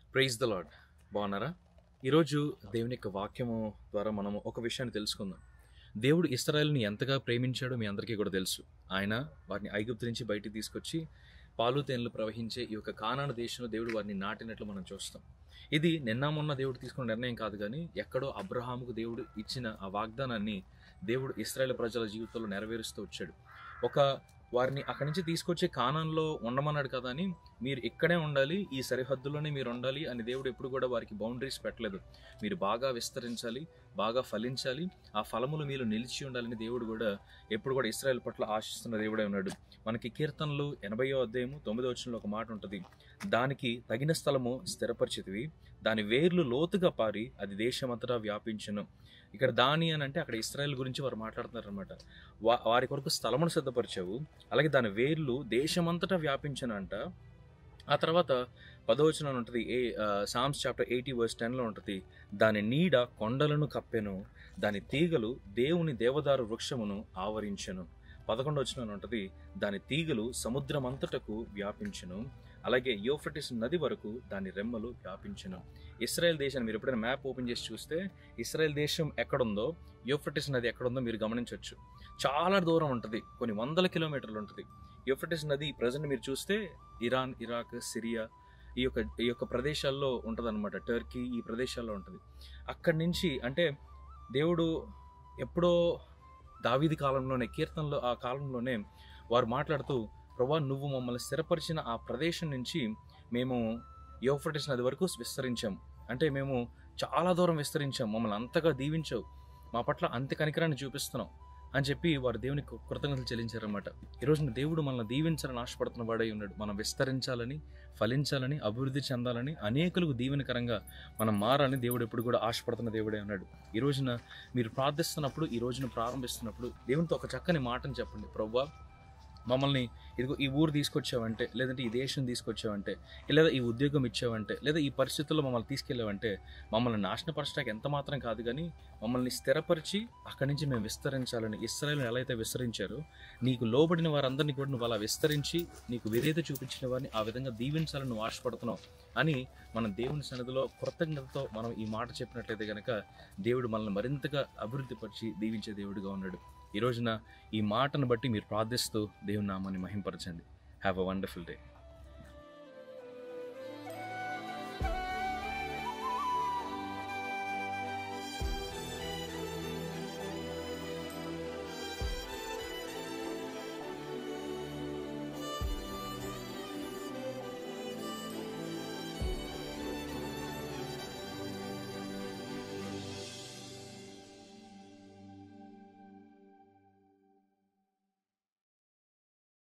praise the lord బాగున్నారా ఈరోజు దేవుని యొక్క వాక్యము ద్వారా మనం ఒక విషయాన్ని తెలుసుకుందాం దేవుడు ఇస్రాయల్ని ఎంతగా ప్రేమించాడో మీ అందరికీ కూడా తెలుసు ఆయన వారిని ఐగుప్తు నుంచి బయటికి తీసుకొచ్చి పాలు తేనెలు ప్రవహించే ఈ యొక్క కానాన దేశంలో దేవుడు వారిని నాటినట్లు మనం చూస్తాం ఇది నిన్న మొన్న దేవుడు తీసుకున్న నిర్ణయం కాదు కానీ ఎక్కడో అబ్రహాముకు దేవుడు ఇచ్చిన ఆ వాగ్దానాన్ని దేవుడు ఇస్రాయేల్ ప్రజల జీవితంలో నెరవేరుస్తూ వచ్చాడు ఒక వారిని అక్కడి నుంచి తీసుకొచ్చి కానాన్లో ఉండమన్నాడు కదా అని మీరు ఇక్కడే ఉండాలి ఈ సరిహద్దులోనే మీరు ఉండాలి అని దేవుడు ఎప్పుడు కూడా వారికి బౌండరీస్ పెట్టలేదు మీరు బాగా విస్తరించాలి బాగా ఫలించాలి ఆ ఫలములు మీరు నిలిచి ఉండాలని దేవుడు కూడా ఎప్పుడు కూడా ఇస్రాయల్ పట్ల ఆశిస్తున్న దేవుడే ఉన్నాడు మనకి కీర్తనలు ఎనభయో అధ్యాయము తొమ్మిదో వచ్చిన ఒక మాట ఉంటుంది దానికి తగిన స్థలము స్థిరపరిచితివి దాని వేర్లు లోతుగా పారి అది దేశమంతటా వ్యాపించను ఇక్కడ దాని అని అంటే అక్కడ ఇస్రాయల్ గురించి వారు మాట్లాడుతున్నారు అనమాట వా వారి కొరకు స్థలమును సిద్ధపరిచావు అలాగే దాని వేర్లు దేశమంతటా వ్యాపించనంట ఆ తర్వాత పదవచనం ఉంటుంది ఏ సామ్స్ చాప్టర్ ఎయిటీ వర్స్ టెన్లో ఉంటుంది దాని నీడ కొండలను కప్పెను దాని తీగలు దేవుని దేవదారు వృక్షమును ఆవరించెను పదకొండు వచ్చిన ఉంటుంది దాని తీగలు సముద్రమంతటకు వ్యాపించెను అలాగే యోఫ్రటిస్ నది వరకు దాని రెమ్మలు వ్యాపించెను ఇస్రాయెల్ దేశాన్ని మీరు ఎప్పుడైనా మ్యాప్ ఓపెన్ చేసి చూస్తే ఇస్రాయెల్ దేశం ఎక్కడుందో యూఫ్రటిస్ నది ఎక్కడుందో మీరు గమనించవచ్చు చాలా దూరం ఉంటుంది కొన్ని వందల కిలోమీటర్లు ఉంటుంది యూఫ్రటిస్ నది ప్రజెంట్ మీరు చూస్తే ఇరాన్ ఇరాక్ సిరియా ఈ యొక్క ఈ యొక్క ప్రదేశాల్లో ఉంటుందన్నమాట టర్కీ ఈ ప్రదేశాల్లో ఉంటుంది అక్కడి నుంచి అంటే దేవుడు ఎప్పుడో దావీది కాలంలోనే కీర్తనలో ఆ కాలంలోనే వారు మాట్లాడుతూ ప్రభా నువ్వు మమ్మల్ని స్థిరపరిచిన ఆ ప్రదేశం నుంచి మేము యోఫ్రటిస్ నది వరకు విస్తరించాం అంటే మేము చాలా దూరం విస్తరించాం మమ్మల్ని అంతగా దీవించావు మా పట్ల అంత కనికరాన్ని చూపిస్తున్నాం అని చెప్పి వారు దేవునికి కృతజ్ఞతలు చెల్లించారన్నమాట ఈరోజు దేవుడు మనల్ని దీవించాలని ఆశపడుతున్న వాడై ఉన్నాడు మనం విస్తరించాలని ఫలించాలని అభివృద్ధి చెందాలని అనేకులకు దీవెనకరంగా మనం మారాలని దేవుడు ఎప్పుడు కూడా ఆశపడుతున్న దేవుడే ఉన్నాడు ఈ రోజున మీరు ప్రార్థిస్తున్నప్పుడు ఈ రోజున ప్రారంభిస్తున్నప్పుడు దేవునితో ఒక చక్కని మాటను చెప్పండి ప్రవ్వా మమ్మల్ని ఇదిగో ఈ ఊరు తీసుకొచ్చావంటే లేదంటే ఈ దేశం తీసుకొచ్చావంటే లేదా ఈ ఉద్యోగం ఇచ్చావంటే లేదా ఈ పరిస్థితుల్లో మమ్మల్ని తీసుకెళ్ళావంటే మమ్మల్ని నాశనపరచడానికి ఎంత మాత్రం కాదు కానీ మమ్మల్ని స్థిరపరిచి అక్కడి నుంచి మేము విస్తరించాలని ఇస్రాయల్ ఎలా అయితే విస్తరించారో నీకు లోబడిన వారందరినీ కూడా నువ్వు అలా విస్తరించి నీకు విధేయత చూపించిన వారిని ఆ విధంగా దీవించాలని నువ్వు ఆశపడుతున్నావు అని మన దేవుని సన్నిధిలో కృతజ్ఞతతో మనం ఈ మాట చెప్పినట్లయితే కనుక దేవుడు మనల్ని మరింతగా అభివృద్ధిపరిచి దీవించే దేవుడిగా ఉన్నాడు ఈ రోజున ఈ మాటను బట్టి మీరు ప్రార్థిస్తూ దేవుని నామాన్ని మహింపరచండి హ్యావ్ అ వండర్ఫుల్ డే